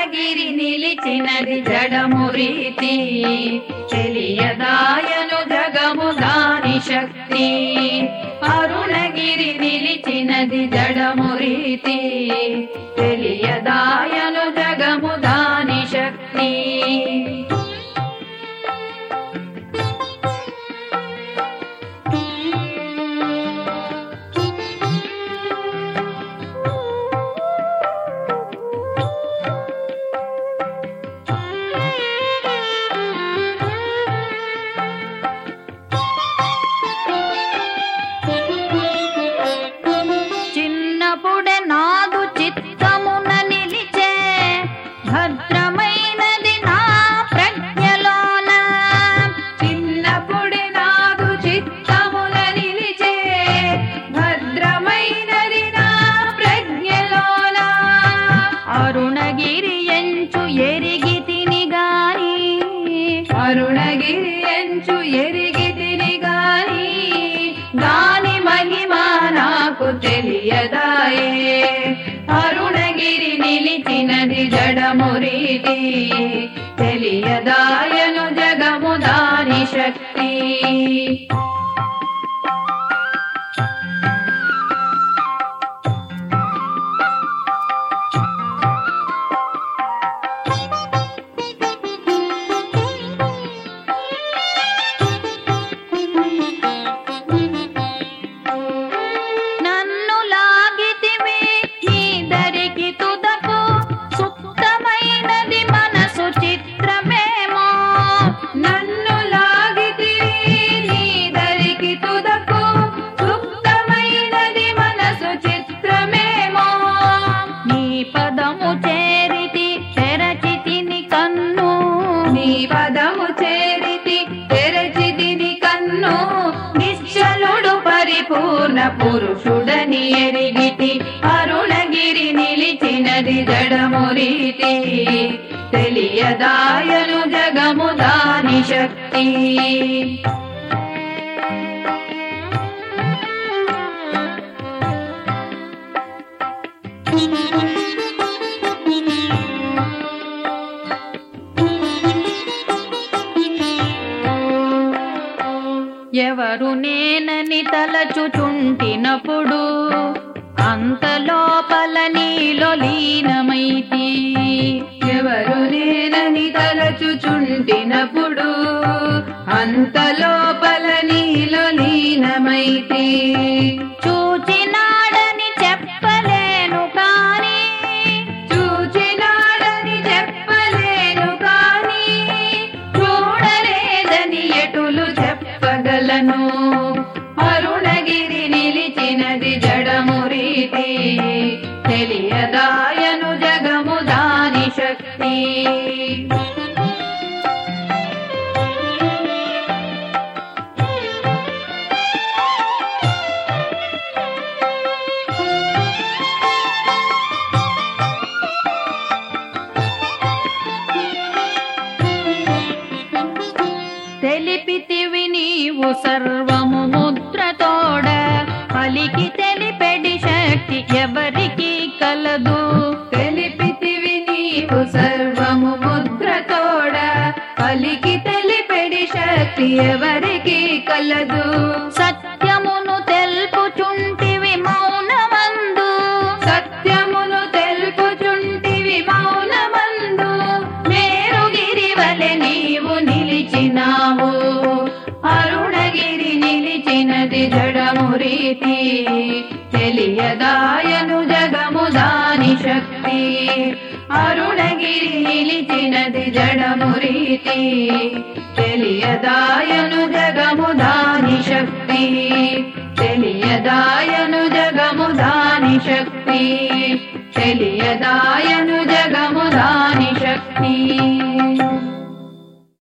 అరుణగిరి నిలిచినది జడము రీతి తెలియదాయను జగము దాని శక్తి అరుణగిరి నిలిచినది జడము రీతి తెలియదాయను జగము దాని శక్తి చిన్నప్పుడే నాదు చిత్తమున నిలిచే భద్రమైనది నా ప్రజ్ఞలోన చిన్నప్పుడే నాదు చిత్తమున నిలిచే భద్రమైనది నా ప్రజ్ఞలోన అరుణగిరి ఎంచు ఎరిగి తిని గాని అరుణగిరి ఎంచు ఎరిగి తిని గాని దాని మహిమ నాకు తెలియదాయే అరుణగిరి నిలిచినది జడము రీతి తెలియదాయను జగము దాని శక్తి నన్ను లాగితివి నీ దరికి తుదకు సుప్తమైనది మనసు చిత్రమేమో నన్ను లాగితివి నీ దరికి తుదకు సుప్తమైనది మనసు చిత్రమేమో నీ పదము చేరితి తెరచితిని కన్ను నీ పదము చేరితి తెరచితిని కన్ను నిశ్చలుడు పరిపూర్ణ పురుషుడని ఎరిగితి అరుణగిరి నిలిచినది జడము రీతి తెలియదాయను జగము దాని శక్తి ఎవరు నేనని తలచుచుంటినప్పుడు అంతలోపల నీలో లీనమైతి ఎవరు నేనని తలచుచుంటినప్పుడు అంతలోపల నీలో లీనమైతి చూచినాడని చెప్పలేను కాని చూచినాడని చెప్పలేను కాని చూడలేదని ఎటులు చెప్పగలను అరుణగిరి నిలిచినది జడము రీతి తెలియదాయను జగము దాని శక్తి తెలిపితివి నీవు సర్వము ముద్రతోడ పలికి తెలిపెడి శక్తి ఎవరికి కలదు తెలిపితివి నీవు సర్వము ముద్రతోడ పలికి తెలిపెడి శక్తి ఎవరికి కలదు సత్యమును తెలుపుచుంటివి మౌనమందు సత్యమును తెలుపుచుంటివి మౌనమందు మేరుగిరి వలె నీవు నిలిచినావు అరుణగిరి నిలిచినది జడము రీతి తెలియదాయను జగము దాని శక్తి అరుణగిరి నిలిచినది జడము రీతి తెలియదాయను జగము దాని శక్తి తెలియదాయను జగము దాని శక్తి తెలియదాయను జగము దాని శక్తి